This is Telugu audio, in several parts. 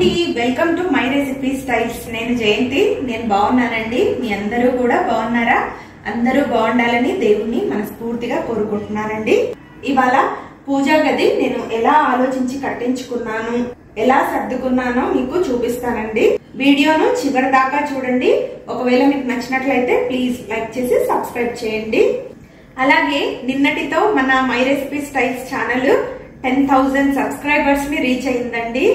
అండి welcome to my recipe styles నేను జయంతి నేను బాగున్నానండి మీ అందరూ కూడా బాగున్నారా అందరూ బాగుండాలని దేవుణ్ణి మనస్ఫూర్తిగా కోరుకుంటున్నానండి ఇవాళ పూజా గది నేను ఎలా ఆలోచించి కట్టించుకున్నాను ఎలా సర్దుకున్నానో మీకు చూపిస్తానండి వీడియోను చివరి దాకా చూడండి ఒకవేళ మీకు నచ్చినట్లయితే ప్లీజ్ లైక్ చేసి సబ్స్క్రైబ్ చేయండి అలాగే నిన్నటితో మన my recipe styles channel ten thousand subscribers ని రీచ్ అయిందండి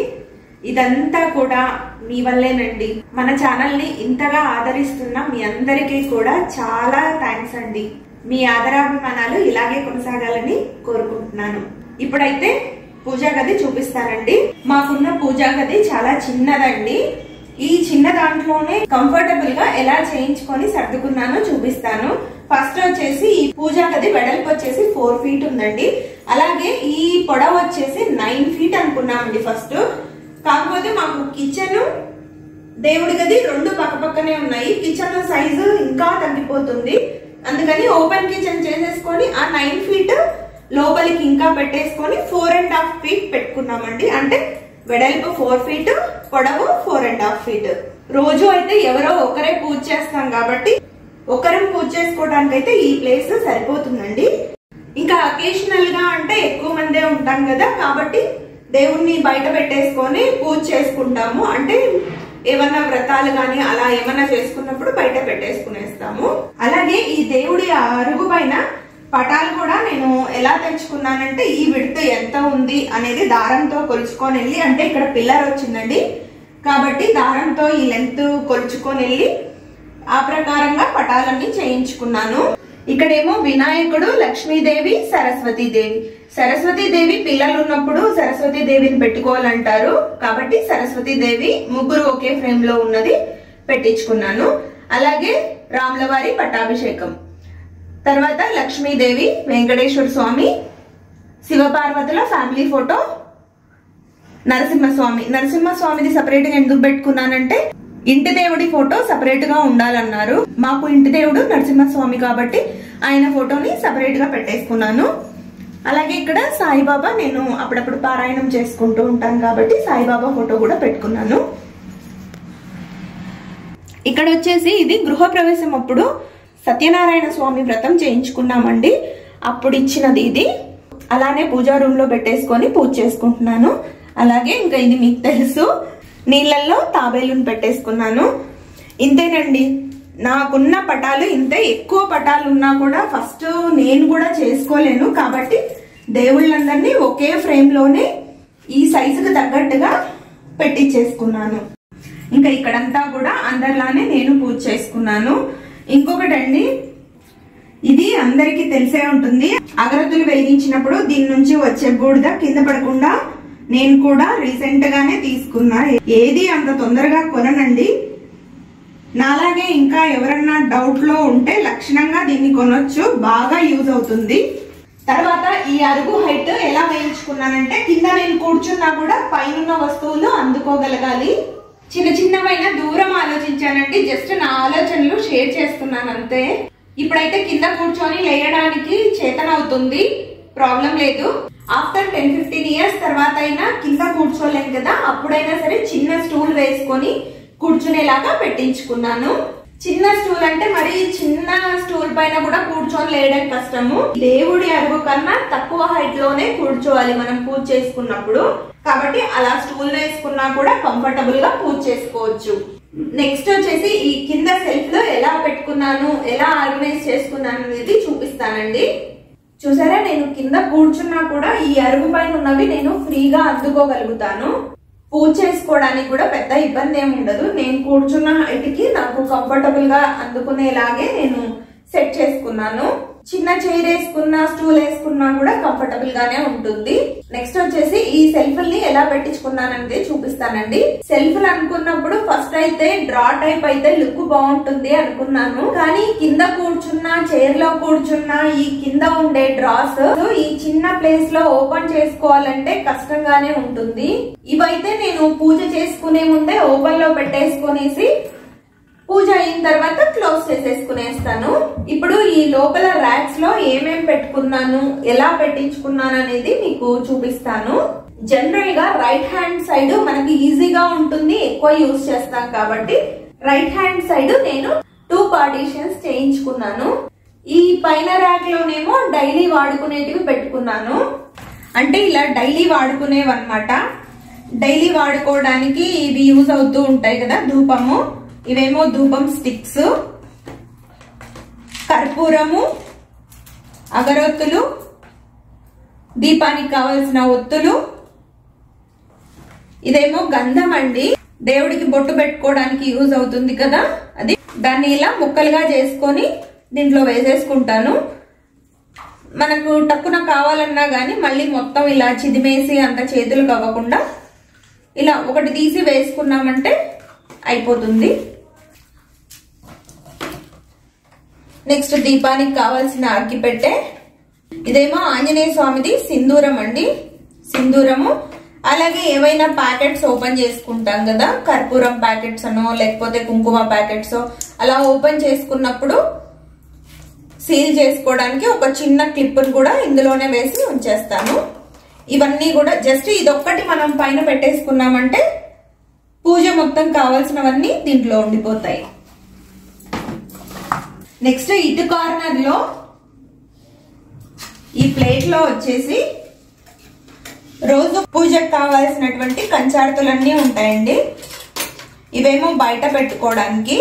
ఇదంతా కూడా మీ వల్లేనండి మన ఛానల్ ని ఇంతగా ఆదరిస్తున్న మీ అందరికీ కూడా చాలా థ్యాంక్స్ అండి మీ ఆదరాభిమానాలు ఇలాగే కొనసాగాలని కోరుకుంటున్నాను ఇప్పుడైతే పూజా గది చూపిస్తానండి మాకున్న పూజా గది చాలా చిన్నదండి ఈ చిన్న దాంట్లోనే కంఫర్టబుల్ గా ఎలా చేయించుకొని సర్దుకున్నానో చూపిస్తాను ఫస్ట్ వచ్చేసి ఈ పూజా గది వెడల్పు వచ్చేసి ఫోర్ ఫీట్ ఉందండి అలాగే ఈ పొడవు వచ్చేసి నైన్ ఫీట్ అనుకున్నామండి ఫస్ట్ కాకపోతే మాకు కిచెన్ దేవుడి గది రెండు పక్కపక్కనే ఉన్నాయి కిచెన్ సైజు ఇంకా తగ్గిపోతుంది అందుకని ఓపెన్ కిచెన్ చేసేసుకొని ఆ నైన్ ఫీట్ లోపలికి ఇంకా పెట్టేసుకొని ఫోర్ అండ్ హాఫ్ ఫీట్ పెట్టుకున్నామండి అంటే వెడల్పు ఫోర్ ఫీట్ పొడవు ఫోర్ అండ్ హాఫ్ ఫీట్ రోజు అయితే ఎవరో ఒకరే పూజ చేస్తాం కాబట్టి ఒకరం పూజ చేసుకోవడానికి అయితే ఈ ప్లేస్ సరిపోతుందండి ఇంకా అకేషనల్ గా అంటే ఎక్కువ మందే ఉంటాం కదా కాబట్టి దేవుణ్ణి బయట పెట్టేసుకొని పూజ చేసుకుంటాము అంటే ఏమన్నా వ్రతాలు గాని అలా ఏమన్నా చేసుకున్నప్పుడు బయట పెట్టేసుకునేస్తాము అలాగే ఈ దేవుడి అరుగు పైన పటాలు కూడా నేను ఎలా తెచ్చుకున్నానంటే ఈ విడత ఎంత ఉంది అనేది దారంతో కొలుచుకొని వెళ్ళి అంటే ఇక్కడ పిల్లర్ వచ్చిందండి కాబట్టి దారంతో ఈ లెంత్ కొలుచుకొని వెళ్ళి ఆ ప్రకారంగా పటాలన్నీ చేయించుకున్నాను ఇక్కడేమో వినాయకుడు లక్ష్మీదేవి సరస్వతి దేవి సరస్వతి దేవి పిల్లలు ఉన్నప్పుడు సరస్వతి దేవిని పెట్టుకోవాలంటారు కాబట్టి సరస్వతి దేవి ముగ్గురు ఒకే ఫ్రేమ్ లో ఉన్నది పెట్టించుకున్నాను అలాగే రాములవారి పట్టాభిషేకం తర్వాత లక్ష్మీదేవి వెంకటేశ్వర స్వామి శివపార్వతుల ఫ్యామిలీ ఫోటో నరసింహస్వామి నరసింహస్వామిది సపరేట్ గా ఎందుకు పెట్టుకున్నానంటే ఇంటి దేవుడి ఫోటో సపరేట్ గా ఉండాలన్నారు మాకు ఇంటి దేవుడు నరసింహస్వామి కాబట్టి ఆయన ఫోటోని సపరేట్ గా పెట్టేసుకున్నాను అలాగే ఇక్కడ సాయిబాబా నేను అప్పుడప్పుడు పారాయణం చేసుకుంటూ ఉంటాను కాబట్టి సాయిబాబా ఫోటో కూడా పెట్టుకున్నాను ఇక్కడ వచ్చేసి ఇది గృహప్రవేశం అప్పుడు సత్యనారాయణ స్వామి వ్రతం చేయించుకున్నామండి అప్పుడు ఇచ్చినది ఇది అలానే పూజా రూమ్ లో పెట్టేసుకొని పూజ చేసుకుంటున్నాను అలాగే ఇంకా ఇది మీకు తెలుసు నీళ్ళల్లో తాబేలుని పెట్టేసుకున్నాను ఇంతేనండి నాకున్న పటాలు ఇంతే ఎక్కువ పటాలు ఉన్నా కూడా ఫస్ట్ నేను కూడా చేసుకోలేను కాబట్టి దేవుళ్ళందరినీ ఒకే ఫ్రేమ్ లోనే ఈ సైజుకు తగ్గట్టుగా పెట్టించేసుకున్నాను ఇంకా ఇక్కడంతా కూడా అందరిలానే నేను పూజ చేసుకున్నాను ఇంకొకటండి ఇది అందరికీ తెలిసే ఉంటుంది అగరత్తులు వెలిగించినప్పుడు దీని నుంచి వచ్చే బూడిద కింద పడకుండా నేను కూడా రీసెంట్ గానే తీసుకున్నా ఏది అంత తొందరగా కొననండి నాలాగే ఇంకా ఎవరన్నా డౌట్ లో ఉంటే లక్షణంగా దీన్ని కొనొచ్చు బాగా యూజ్ అవుతుంది తర్వాత ఈ అరుగు హైట్ ఎలా వేయించుకున్నానంటే కింద నేను కూర్చున్నా కూడా పైన వస్తువులు అందుకోగలగాలి చిన్న చిన్నవైన దూరం ఆలోచించానండి జస్ట్ నా ఆలోచనలు షేర్ చేస్తున్నాను అంతే ఇప్పుడైతే కింద కూర్చొని లేయడానికి చేతనవుతుంది ప్రాబ్లం లేదు ఆఫ్టర్ టెన్ ఫిఫ్టీన్ ఇయర్స్ తర్వాత అయినా కింద కూర్చోలేం కదా అప్పుడైనా సరే చిన్న స్టూల్ వేసుకొని కూర్చునేలాగా పెట్టించుకున్నాను చిన్న స్టూల్ అంటే మరి చిన్న స్టూల్ పైన కూడా కూర్చొని లేయడం కష్టము దేవుడి అరుగు కన్నా తక్కువ హైట్ లోనే కూర్చోవాలి మనం పూజ చేసుకున్నప్పుడు కాబట్టి అలా స్టూల్ వేసుకున్నా కూడా కంఫర్టబుల్ గా పూజ చేసుకోవచ్చు నెక్స్ట్ వచ్చేసి ఈ కింద సెల్ఫ్ లో ఎలా పెట్టుకున్నాను ఎలా ఆర్గనైజ్ చేసుకున్నాను అనేది చూపిస్తానండి చూసారా నేను కింద కూర్చున్నా కూడా ఈ అరుగు పైన ఉన్నవి నేను ఫ్రీగా అందుకోగలుగుతాను పూజ చేసుకోవడానికి కూడా పెద్ద ఇబ్బంది ఏమి ఉండదు నేను కూర్చున్న హైట్ కి నాకు కంఫర్టబుల్ గా అందుకునేలాగే నేను సెట్ చేసుకున్నాను చిన్న చైర్ వేసుకున్నా స్టూల్ వేసుకున్నా కూడా కంఫర్టబుల్ గానే ఉంటుంది నెక్స్ట్ వచ్చేసి ఈ సెల్ఫ్ ని ఎలా పెట్టించుకున్నానంటే చూపిస్తానండి సెల్ఫ్ అనుకున్నప్పుడు ఫస్ట్ అయితే డ్రా టైప్ అయితే లుక్ బాగుంటుంది అనుకున్నాను కానీ కింద కూర్చున్నా చైర్ లో కూర్చున్నా ఈ కింద ఉండే డ్రాస్ ఈ చిన్న ప్లేస్ లో ఓపెన్ చేసుకోవాలంటే కష్టంగానే ఉంటుంది ఇవైతే నేను పూజ చేసుకునే ముందే ఓపెన్ లో పెట్టేసుకునేసి పూజ అయిన తర్వాత క్లోజ్ చేసేసుకునేస్తాను ఇప్పుడు ఈ లోపల ర్యాక్స్ లో ఏమేం పెట్టుకున్నాను ఎలా పెట్టించుకున్నాను అనేది మీకు చూపిస్తాను జనరల్ గా రైట్ హ్యాండ్ సైడ్ మనకి ఈజీగా ఉంటుంది ఎక్కువ యూజ్ చేస్తాం కాబట్టి రైట్ హ్యాండ్ సైడ్ నేను టూ పార్టీషన్స్ చేయించుకున్నాను ఈ పైన ర్యాక్ లోనేమో డైలీ వాడుకునేటివి పెట్టుకున్నాను అంటే ఇలా డైలీ వాడుకునేవి అనమాట డైలీ వాడుకోవడానికి ఇవి యూజ్ అవుతూ ఉంటాయి కదా ధూపము ఇవేమో ధూపం స్టిక్స్ కర్పూరము అగరొత్తులు దీపానికి కావలసిన ఒత్తులు ఇదేమో గంధం అండి దేవుడికి బొట్టు పెట్టుకోవడానికి యూజ్ అవుతుంది కదా అది దాన్ని ఇలా ముక్కలుగా చేసుకొని దీంట్లో వేసేసుకుంటాను మనకు టక్కున కావాలన్నా గానీ మళ్ళీ మొత్తం ఇలా చిదిమేసి అంత చేతులకు అవ్వకుండా ఇలా ఒకటి తీసి వేసుకున్నామంటే అయిపోతుంది నెక్స్ట్ దీపానికి కావాల్సిన అగ్గిపెట్టె ఇదేమో ఆంజనేయ స్వామిది సింధూరం అండి సింధూరము అలాగే ఏవైనా ప్యాకెట్స్ ఓపెన్ చేసుకుంటాం కదా కర్పూరం ప్యాకెట్స్ అనో లేకపోతే కుంకుమ ప్యాకెట్స్ అలా ఓపెన్ చేసుకున్నప్పుడు సీల్ చేసుకోవడానికి ఒక చిన్న క్లిప్ కూడా ఇందులోనే వేసి ఉంచేస్తాను ఇవన్నీ కూడా జస్ట్ ఇదొక్కటి మనం పైన పెట్టేసుకున్నామంటే పూజ మొత్తం కావాల్సినవన్నీ దీంట్లో ఉండిపోతాయి నెక్స్ట్ ఇటు కార్నర్ లో ఈ ప్లేట్ లో వచ్చేసి రోజు పూజకు కావాల్సినటువంటి కంచాడుతులన్నీ ఉంటాయండి ఇవేమో బయట పెట్టుకోవడానికి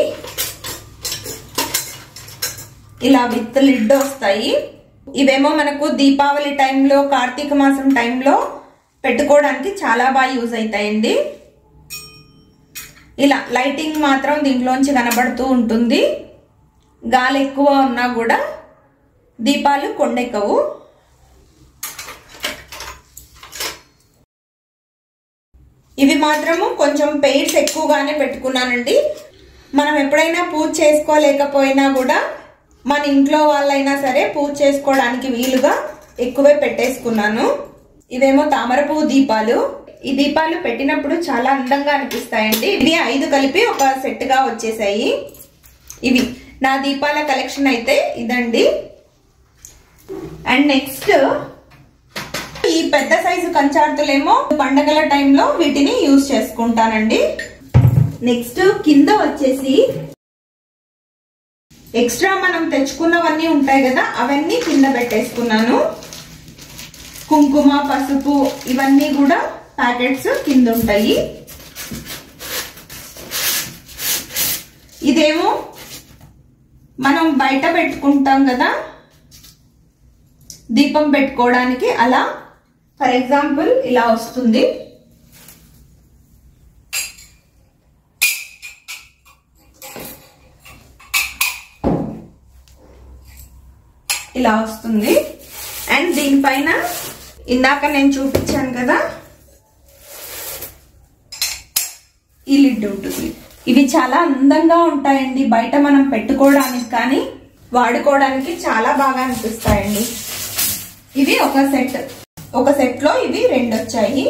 ఇలా విత్ లిడ్ వస్తాయి ఇవేమో మనకు దీపావళి టైంలో కార్తీక మాసం టైంలో పెట్టుకోవడానికి చాలా బాగా యూజ్ అవుతాయండి ఇలా లైటింగ్ మాత్రం దీంట్లోంచి కనబడుతూ ఉంటుంది గాలి ఎక్కువ ఉన్నా కూడా దీపాలు కొండెక్కవు ఇవి మాత్రము కొంచెం పెయిర్స్ ఎక్కువగానే పెట్టుకున్నానండి మనం ఎప్పుడైనా పూజ చేసుకోలేకపోయినా కూడా మన ఇంట్లో వాళ్ళైనా సరే పూజ చేసుకోవడానికి వీలుగా ఎక్కువే పెట్టేసుకున్నాను ఇవేమో తామర పువ్వు దీపాలు ఈ దీపాలు పెట్టినప్పుడు చాలా అందంగా అనిపిస్తాయండి ఇవి ఐదు కలిపి ఒక సెట్ గా వచ్చేసాయి ఇవి నా దీపాల కలెక్షన్ అయితే ఇదండి అండ్ నెక్స్ట్ ఈ పెద్ద సైజు కంచార్తులేమో పండగల టైంలో వీటిని యూజ్ చేసుకుంటానండి నెక్స్ట్ కింద వచ్చేసి ఎక్స్ట్రా మనం తెచ్చుకున్నవన్నీ ఉంటాయి కదా అవన్నీ కింద పెట్టేసుకున్నాను కుంకుమ పసుపు ఇవన్నీ కూడా ప్యాకెట్స్ కింద ఉంటాయి ఇదేమో మనం బయట పెట్టుకుంటాం కదా దీపం పెట్టుకోవడానికి అలా ఫర్ ఎగ్జాంపుల్ ఇలా వస్తుంది ఇలా వస్తుంది అండ్ దీనిపైన ఇందాక నేను చూపించాను కదా ఈ లిడ్ ఉంటుంది ఇవి చాలా అందంగా ఉంటాయండి బయట మనం పెట్టుకోవడానికి కానీ వాడుకోవడానికి చాలా బాగా అనిపిస్తాయండి ఇవి ఒక సెట్ ఒక సెట్ లో ఇవి రెండు వచ్చాయి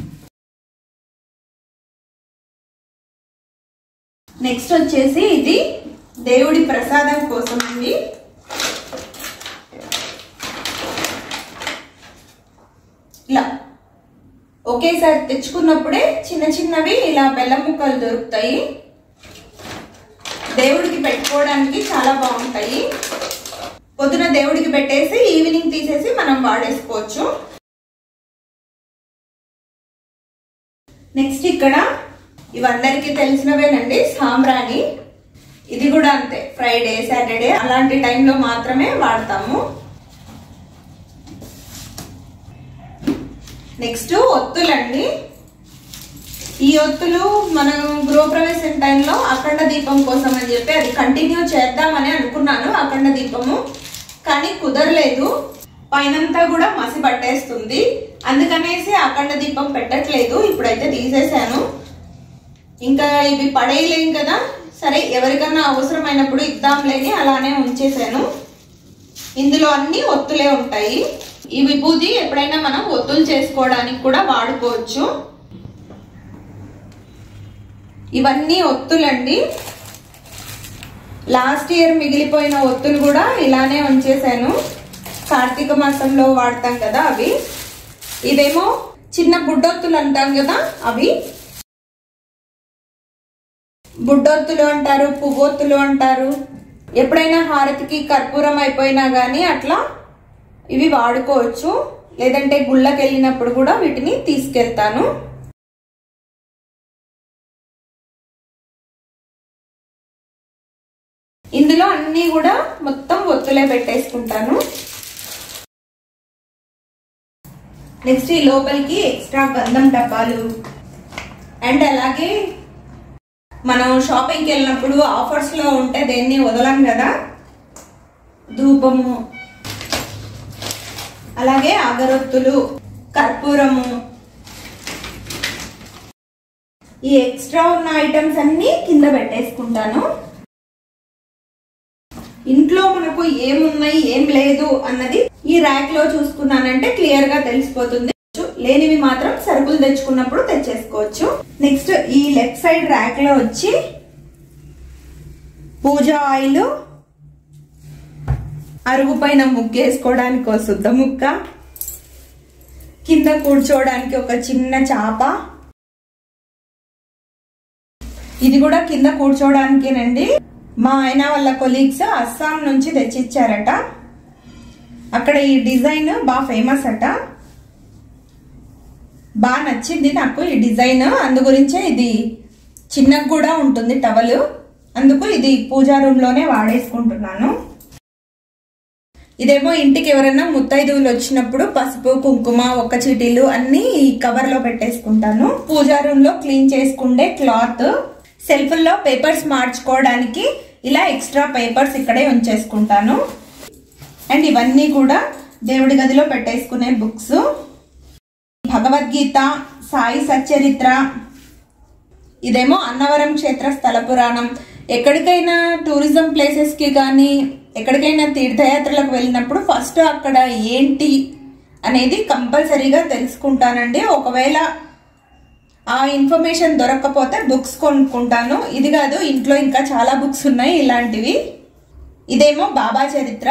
నెక్స్ట్ వచ్చేసి ఇది దేవుడి ప్రసాదం కోసం అండి ఇలా ఒకేసారి తెచ్చుకున్నప్పుడే చిన్న చిన్నవి ఇలా బెల్లం ముక్కలు దొరుకుతాయి దేవుడికి పెట్టుకోవడానికి చాలా బాగుంటాయి పొద్దున దేవుడికి పెట్టేసి ఈవినింగ్ తీసేసి మనం వాడేసుకోవచ్చు నెక్స్ట్ ఇక్కడ ఇవందరికీ తెలిసినవేనండి సాంబ్రాణి ఇది కూడా అంతే ఫ్రైడే సాటర్డే అలాంటి టైంలో మాత్రమే వాడతాము నెక్స్ట్ ఒత్తులండి ఈ ఒత్తులు మనం గృహప్రవేశం టైంలో అఖండ దీపం కోసం అని చెప్పి అది కంటిన్యూ చేద్దామని అనుకున్నాను అఖండ దీపము కానీ కుదరలేదు పైనంతా కూడా మసి పట్టేస్తుంది అందుకనేసి అఖండ దీపం పెట్టట్లేదు ఇప్పుడైతే తీసేశాను ఇంకా ఇవి పడేయలేం కదా సరే ఎవరికన్నా అవసరమైనప్పుడు ఇద్దాంలేని అలానే ఉంచేసాను ఇందులో అన్ని ఒత్తులే ఉంటాయి ఈ విభూది ఎప్పుడైనా మనం ఒత్తులు చేసుకోవడానికి కూడా వాడుకోవచ్చు ఇవన్నీ ఒత్తులండి లాస్ట్ ఇయర్ మిగిలిపోయిన ఒత్తులు కూడా ఇలానే ఉంచేసాను కార్తీక మాసంలో వాడతాం కదా అవి ఇదేమో చిన్న బుడ్డొత్తులు అంటాం కదా అవి బుడ్డొత్తులు అంటారు పువ్వొత్తులు అంటారు ఎప్పుడైనా హారతికి కర్పూరం అయిపోయినా కానీ అట్లా ఇవి వాడుకోవచ్చు లేదంటే గుళ్ళకి వెళ్ళినప్పుడు కూడా వీటిని తీసుకెళ్తాను ఇందులో అన్నీ కూడా మొత్తం ఒత్తులే పెట్టేసుకుంటాను నెక్స్ట్ ఈ లోపలికి ఎక్స్ట్రా గంధం డబ్బాలు అండ్ అలాగే మనం షాపింగ్కి వెళ్ళినప్పుడు ఆఫర్స్ లో ఉంటే దేన్ని వదలం కదా ధూపము అలాగే అగరొత్తులు కర్పూరము ఈ ఎక్స్ట్రా ఉన్న ఐటమ్స్ అన్ని కింద పెట్టేసుకుంటాను ఇంట్లో మనకు ఏమున్నాయి ఏం లేదు అన్నది ఈ ర్యాక్ లో చూసుకున్నానంటే క్లియర్ గా తెలిసిపోతుంది లేనివి మాత్రం సరుకులు తెచ్చుకున్నప్పుడు తెచ్చేసుకోవచ్చు నెక్స్ట్ ఈ లెఫ్ట్ సైడ్ ర్యాక్ లో వచ్చి పూజా ఆయిల్ అరుగు పైన ముగ్గేసుకోవడానికి ఒక శుద్ధ ముక్క కింద కూర్చోవడానికి ఒక చిన్న చాప ఇది కూడా కింద కూర్చోవడానికేనండి మా ఆయన వాళ్ళ కొలీగ్స్ అస్సాం నుంచి తెచ్చిచ్చారట అక్కడ ఈ డిజైన్ బాగా ఫేమస్ అట బాగా నచ్చింది నాకు ఈ డిజైన్ అందు గురించే ఇది చిన్నగా కూడా ఉంటుంది టవల్ అందుకు ఇది పూజా రూమ్ లోనే వాడేసుకుంటున్నాను ఇదేమో ఇంటికి ఎవరైనా ముత్తైదువులు వచ్చినప్పుడు పసుపు కుంకుమ ఒక్క చీటీలు అన్ని ఈ కవర్ లో పెట్టేసుకుంటాను పూజా రూమ్ లో క్లీన్ చేసుకుండే క్లాత్ సెల్ఫ్ లో పేపర్స్ మార్చుకోవడానికి ఇలా ఎక్స్ట్రా పేపర్స్ ఇక్కడే ఉంచేసుకుంటాను అండ్ ఇవన్నీ కూడా దేవుడి గదిలో పెట్టేసుకునే బుక్స్ భగవద్గీత సాయి సచ్చరిత్ర ఇదేమో అన్నవరం క్షేత్ర స్థల పురాణం ఎక్కడికైనా టూరిజం ప్లేసెస్ కి కానీ ఎక్కడికైనా తీర్థయాత్రలకు వెళ్ళినప్పుడు ఫస్ట్ అక్కడ ఏంటి అనేది కంపల్సరీగా తెలుసుకుంటానండి ఒకవేళ ఆ ఇన్ఫర్మేషన్ దొరకకపోతే బుక్స్ కొనుక్కుంటాను ఇది కాదు ఇంట్లో ఇంకా చాలా బుక్స్ ఉన్నాయి ఇలాంటివి ఇదేమో బాబా చరిత్ర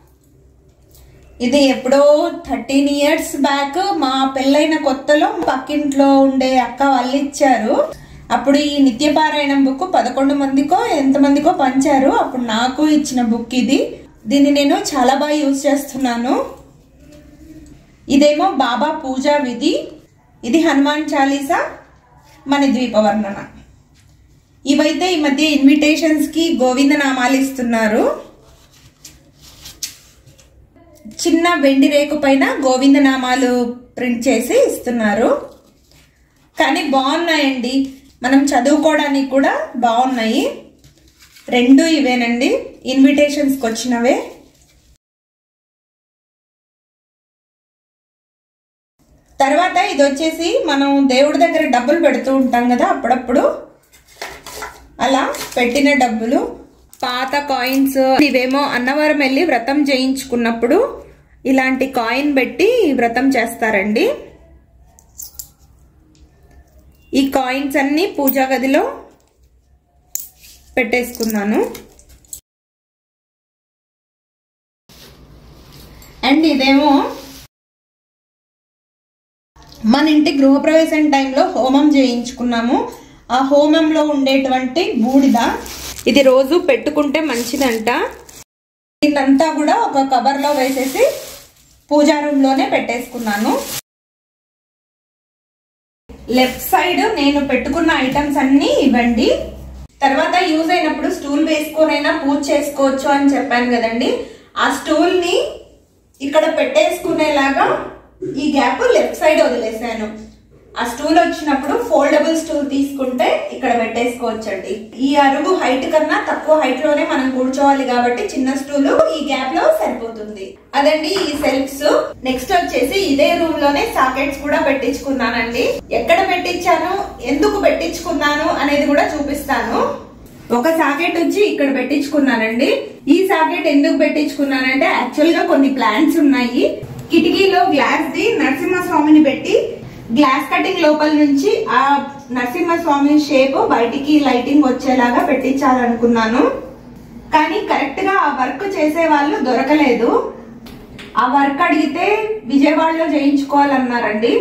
ఇది ఎప్పుడో థర్టీన్ ఇయర్స్ బ్యాక్ మా పెళ్ళైన కొత్తలో పక్కింట్లో ఉండే అక్క వాళ్ళు ఇచ్చారు అప్పుడు ఈ నిత్యపారాయణం బుక్ పదకొండు మందికో ఎంతమందికో పంచారు అప్పుడు నాకు ఇచ్చిన బుక్ ఇది దీన్ని నేను చాలా బాగా యూజ్ చేస్తున్నాను ఇదేమో బాబా పూజా విధి ఇది హనుమాన్ చాలీసా మన ద్వీప వర్ణన ఇవైతే ఈ మధ్య ఇన్విటేషన్స్ కి గోవింద నామాలు ఇస్తున్నారు చిన్న వెండి రేకు పైన గోవింద నామాలు ప్రింట్ చేసి ఇస్తున్నారు కానీ బాగున్నాయండి మనం చదువుకోవడానికి కూడా బాగున్నాయి రెండు ఇవేనండి ఇన్విటేషన్స్కి వచ్చినవే తర్వాత ఇది వచ్చేసి మనం దేవుడి దగ్గర డబ్బులు పెడుతూ ఉంటాం కదా అప్పుడప్పుడు అలా పెట్టిన డబ్బులు పాత కాయిన్స్ ఇవేమో అన్నవరం వెళ్ళి వ్రతం చేయించుకున్నప్పుడు ఇలాంటి కాయిన్ పెట్టి వ్రతం చేస్తారండి ఈ కాయిన్స్ అన్ని పూజా గదిలో పెట్టేసుకున్నాను అండ్ ఇదేమో మన ఇంటి గృహప్రవేశం టైంలో హోమం చేయించుకున్నాము ఆ హోమంలో ఉండేటువంటి బూడిద ఇది రోజు పెట్టుకుంటే మంచిదంట ఇదంతా కూడా ఒక కవర్లో వేసేసి పూజా రూమ్ లోనే పెట్టేసుకున్నాను లెఫ్ట్ సైడ్ నేను పెట్టుకున్న ఐటమ్స్ అన్ని ఇవ్వండి తర్వాత యూజ్ అయినప్పుడు స్టూల్ వేసుకొనైనా పూజ చేసుకోవచ్చు అని చెప్పాను కదండి ఆ స్టూల్ ని ఇక్కడ పెట్టేసుకునేలాగా ఈ గ్యాప్ లెఫ్ట్ సైడ్ వదిలేసాను ఆ స్టూల్ వచ్చినప్పుడు ఫోల్డబుల్ స్టూల్ తీసుకుంటే ఇక్కడ పెట్టేసుకోవచ్చండి ఈ అరుగు హైట్ కన్నా తక్కువ హైట్ లోనే మనం కూర్చోవాలి కాబట్టి చిన్న స్టూల్ ఈ గ్యాప్ లో సరిపోతుంది అదండి ఈ సెల్ఫ్స్ నెక్స్ట్ వచ్చేసి ఇదే రూమ్ లోనే సాకెట్స్ కూడా పెట్టించుకున్నానండి ఎక్కడ పెట్టించాను ఎందుకు పెట్టించుకున్నాను అనేది కూడా చూపిస్తాను ఒక సాకెట్ వచ్చి ఇక్కడ పెట్టించుకున్నానండి ఈ సాకెట్ ఎందుకు పెట్టించుకున్నానంటే యాక్చువల్ గా కొన్ని ప్లాంట్స్ ఉన్నాయి కిటికీలో గ్లాస్ ది నరసింహస్వామిని పెట్టి గ్లాస్ కటింగ్ లోపల నుంచి ఆ నరసింహస్వామి షేప్ బయటికి లైటింగ్ వచ్చేలాగా పెట్టించాలనుకున్నాను కానీ కరెక్ట్ గా ఆ వర్క్ చేసే వాళ్ళు దొరకలేదు ఆ వర్క్ అడిగితే విజయవాడలో చేయించుకోవాలన్నారండి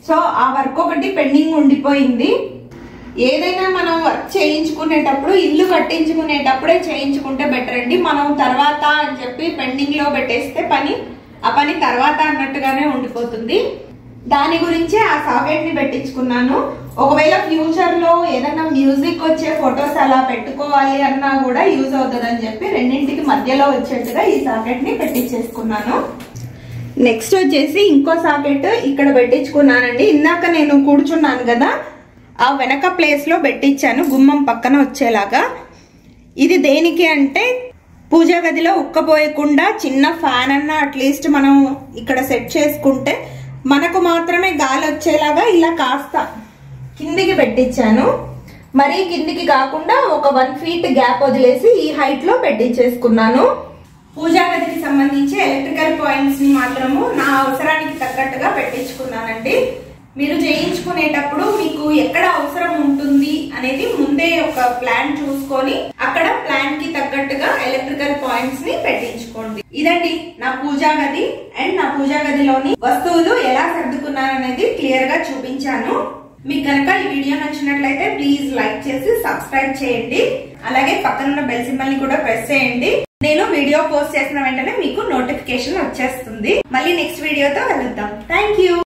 సో ఆ వర్క్ ఒకటి పెండింగ్ ఉండిపోయింది ఏదైనా మనం వర్క్ చేయించుకునేటప్పుడు ఇల్లు కట్టించుకునేటప్పుడే చేయించుకుంటే బెటర్ అండి మనం తర్వాత అని చెప్పి పెండింగ్ లో పెట్టేస్తే పని ఆ పని తర్వాత అన్నట్టుగానే ఉండిపోతుంది దాని గురించే ఆ సాకెట్ ని పెట్టించుకున్నాను ఒకవేళ ఫ్యూచర్ లో ఏదైనా మ్యూజిక్ వచ్చే ఫొటోస్ అలా పెట్టుకోవాలి అన్నా కూడా యూజ్ అవుతుంది అని చెప్పి రెండింటికి మధ్యలో వచ్చేట్టుగా ఈ సాకెట్ ని పెట్టించేసుకున్నాను నెక్స్ట్ వచ్చేసి ఇంకో సాకెట్ ఇక్కడ పెట్టించుకున్నానండి ఇందాక నేను కూర్చున్నాను కదా ఆ వెనక ప్లేస్ లో పెట్టించాను గుమ్మం పక్కన వచ్చేలాగా ఇది దేనికి అంటే పూజా గదిలో ఉక్కపోయకుండా చిన్న ఫ్యాన్ అన్న అట్లీస్ట్ మనం ఇక్కడ సెట్ చేసుకుంటే మనకు మాత్రమే గాలి వచ్చేలాగా ఇలా కాస్త కిందికి పెట్టించాను మరీ కిందికి కాకుండా ఒక వన్ ఫీట్ గ్యాప్ వదిలేసి ఈ హైట్ లో పెట్టించేసుకున్నాను పూజా గదికి సంబంధించి ఎలక్ట్రికల్ పాయింట్స్ ని మాత్రము నా అవసరానికి తగ్గట్టుగా పెట్టించుకున్నానండి మీరు చేయించుకునేటప్పుడు మీకు ఎక్కడ అవసరం ఉంటుంది అనేది ముందే ఒక ప్లాన్ చూసుకొని అక్కడ ప్లాన్ కి తగ్గట్టుగా ఎలక్ట్రికల్ పాయింట్స్ ని పెట్టించుకోండి ఇదండి నా పూజా గది అండ్ నా పూజా గదిలోని వస్తువులు ఎలా సర్దుకున్నాననేది క్లియర్ గా చూపించాను మీకు కనుక ఈ వీడియో నచ్చినట్లయితే ప్లీజ్ లైక్ చేసి సబ్స్క్రైబ్ చేయండి అలాగే పక్కనున్న బెల్ సింబల్ ని కూడా ప్రెస్ చేయండి నేను వీడియో పోస్ట్ చేసిన వెంటనే మీకు నోటిఫికేషన్ వచ్చేస్తుంది మళ్ళీ నెక్స్ట్ వీడియోతో కలుద్దాం థ్యాంక్ యూ